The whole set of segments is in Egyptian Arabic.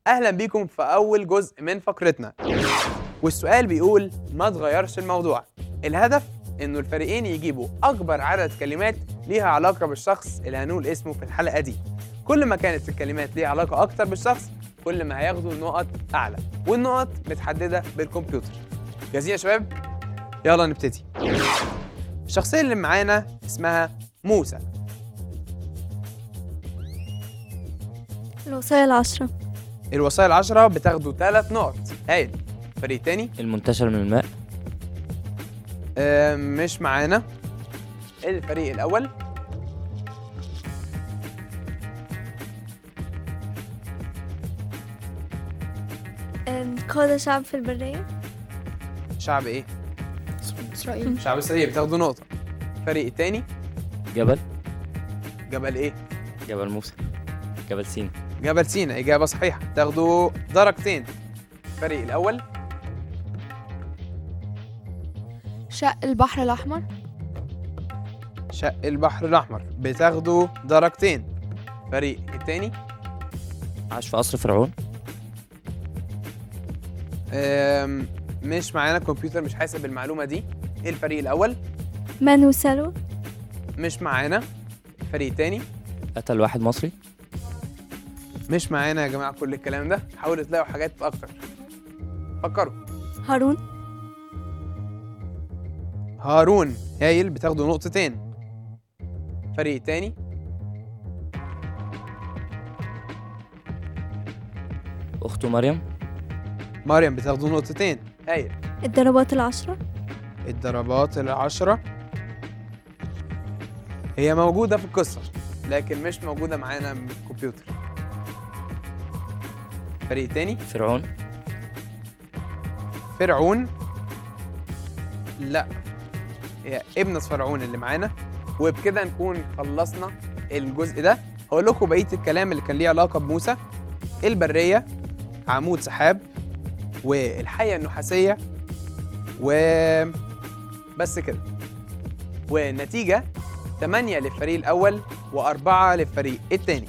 اهلا بيكم في اول جزء من فقرتنا والسؤال بيقول ما تغيرش الموضوع الهدف انه الفريقين يجيبوا اكبر عدد كلمات ليها علاقه بالشخص اللي هنقول اسمه في الحلقه دي كل ما كانت الكلمات ليها علاقه اكتر بالشخص كل ما هياخدوا نقط اعلى والنقط متحدده بالكمبيوتر جاهزين يا شباب يلا نبتدي الشخصيه اللي معانا اسمها موسى الوصايا العشرة الوصايا العشرة بتاخدوا ثلاث نقط هايل فريق تاني المنتشر من الماء آه، مش معانا الفريق الأول أم، قادة شعب في البرية شعب إيه؟ إسرائيل شعب إسرائيل بتاخدوا نقطة الفريق التاني جبل جبل إيه؟ جبل موسى جبل سينا جبل سينا إجابة صحيحة تاخدوا درجتين الفريق الأول شق البحر الأحمر شق البحر الأحمر بتاخدوا درجتين الفريق التاني عاش في قصر فرعون آم، مش معانا كمبيوتر مش حاسب المعلومة دي الفريق الأول من وسلوى مش معانا الفريق التاني قتل واحد مصري مش معانا يا جماعة كل الكلام ده حاولوا تلاقوا حاجات أكتر فكروا هارون هارون هايل بتاخدوا نقطتين فريق تاني اخته مريم مريم بتاخدوا نقطتين هايل الضربات العشرة الضربات العشرة هي موجودة في القصة لكن مش موجودة معانا من الكمبيوتر فريق تاني فرعون فرعون لا هي ابنة فرعون اللي معانا وبكده نكون خلصنا الجزء ده هقول لكم بقية الكلام اللي كان ليه علاقة بموسى البرية عمود سحاب والحية النحاسية و بس كده والنتيجة 8 للفريق الأول وأربعة للفريق التاني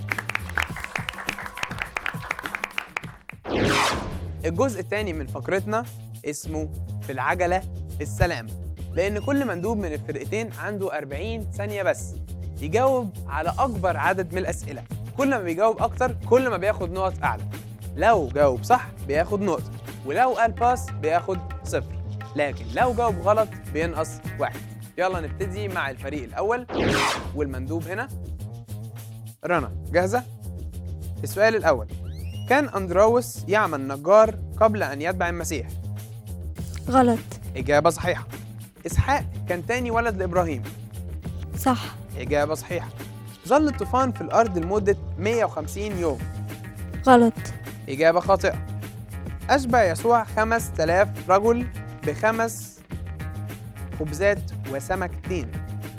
الجزء الثاني من فقرتنا اسمه في العجلة السلام لأن كل مندوب من الفرقتين عنده 40 ثانية بس يجاوب على أكبر عدد من الأسئلة كل ما بيجاوب أكتر كل ما بياخد نقط أعلى لو جاوب صح بياخد نقطة ولو قال باس بياخد صفر لكن لو جاوب غلط بينقص واحد يلا نبتدي مع الفريق الأول والمندوب هنا رنا جاهزة؟ السؤال الأول كان أندراوس يعمل نجار قبل أن يتبع المسيح غلط إجابة صحيحة إسحاق كان تاني ولد لإبراهيم صح إجابة صحيحة ظل الطوفان في الأرض لمدة 150 يوم غلط إجابة خاطئة أشبع يسوع 5000 رجل بخمس خبزات وسمكتين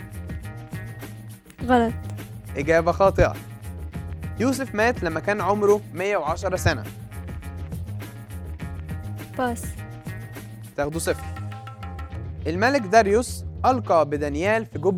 غلط إجابة خاطئة يوسف مات لما كان عمره 110 سنة باس تاخدوا صفر الملك داريوس ألقى بدانيال في جب